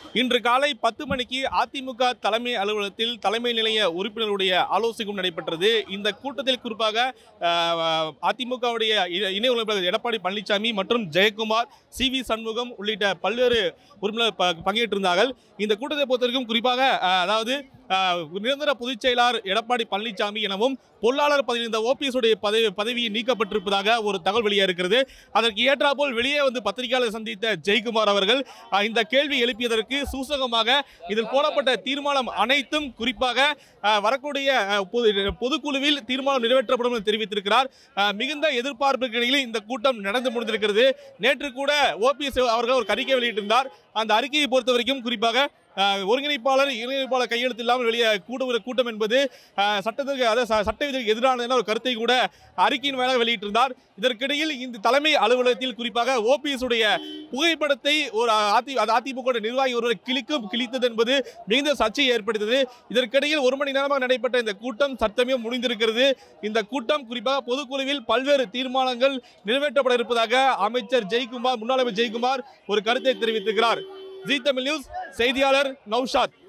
இன்று காலை பத்து மணிக்கு அதிமுக தலைமை அலுவலகத்தில் தலைமை நிலைய உறுப்பினருடைய ஆலோசனையும் நடைபெற்றது இந்த கூட்டத்தில் குறிப்பாக அஹ், அதிமுகவுடைய இ- இணை உறுப்பினர் எடப்பாடி பழனிசாமி மற்றும் ஜெயக்குமார் சி வி சண்முகம் உள்ளிட்ட பல்வேறு உறுப்பினர் ப- பங்கேற்றிருந்தார்கள் இந்த கூட்டத்தை பொறுத்தவரைக்கும் குறிப்பாக அஹ், அதாவது அஹ், நிரந்தர பொதுச் செயலாளர் எடப்பாடி பழனிசாமி எனவும் பொருளாளர் பதவி இந்த ஓபிஎஸ் உடைய பதவி பதவி நீக்கப்பட்டிருப்பதாக ஒரு தகவல் வெளியே இருக்கிறது அதற்கு ஏற்றாற்போல் வெளியே வந்து பத்திரிகையாளர் சந்தித்த ஜெயக்குமார் அவர்கள் அஹ், இந்த கேள்வி எழுப்பியதற்கு சூசகமாக இதில் போடப்பட்ட தீர்மானம் அனைத்தும் குறிப்பாக அஹ், வரக்கூடிய அஹ், பொது- பொதுக்குழுவில் தீர்மானம் நிறைவேற்றப்படும் என்று தெரிவித்திருக்கிறார் அஹ், மிகுந்த எதிர்பார்ப்புக்கு இடையில் இந்த கூட்டம் நடந்து முடிந்திருக்கிறது நேற்று கூட ஓபிஎஸ் அவர்கள் ஒரு அறிக்கை வெளியிட்டிருந்தார் அந்த அறிக்கையை பொறுத்த வரைக்கும் குறிப்பாக அஹ், ஒருங்கிணைப்பாளர் இணைப்பாளர் கையெழுத்து இல்லாமல் வெளியே கூடுகிற கூட்டம் என்பது அஹ், சட்டத்திற்கு அதாவது ச- சட்ட விதிக்கு எதிரானது என ஒரு கருத்தை கூட அறிக்கையின் மேலாக வெளியிட்டிருந்தார் இதற்கிடையில் இந்த தலைமை அலுவலகத்தில் குறிப்பாக ஓபிஎஸ் உடைய புகைப்படத்தை ஒரு அதி அது அதிமுக நிர்வாகி ஒருவர் கிழிக்கும் கிழித்தது என்பது மிகுந்த சர்ச்சையை ஏற்படுத்தது இதற்கிடையில் ஒரு மணி நேரமாக நடைபெற்ற இந்த கூட்டம் சத்தமே முடிந்திருக்கிறது இந்த கூட்டம் குறிப்பாக பொதுக்குழுவில் பல்வேறு தீர்மானங்கள் நிறைவேற்றப்பட இருப்பதாக அமைச்சர் ஜெயக்குமார் முன்னாள் அமைச்சர் ஜெயக்குமார் ஒரு கருத்தை தெரிவித்திருக்கிறார் ஜி தமிழ் நியூஸ் செய்தியாளர் நௌஷாத்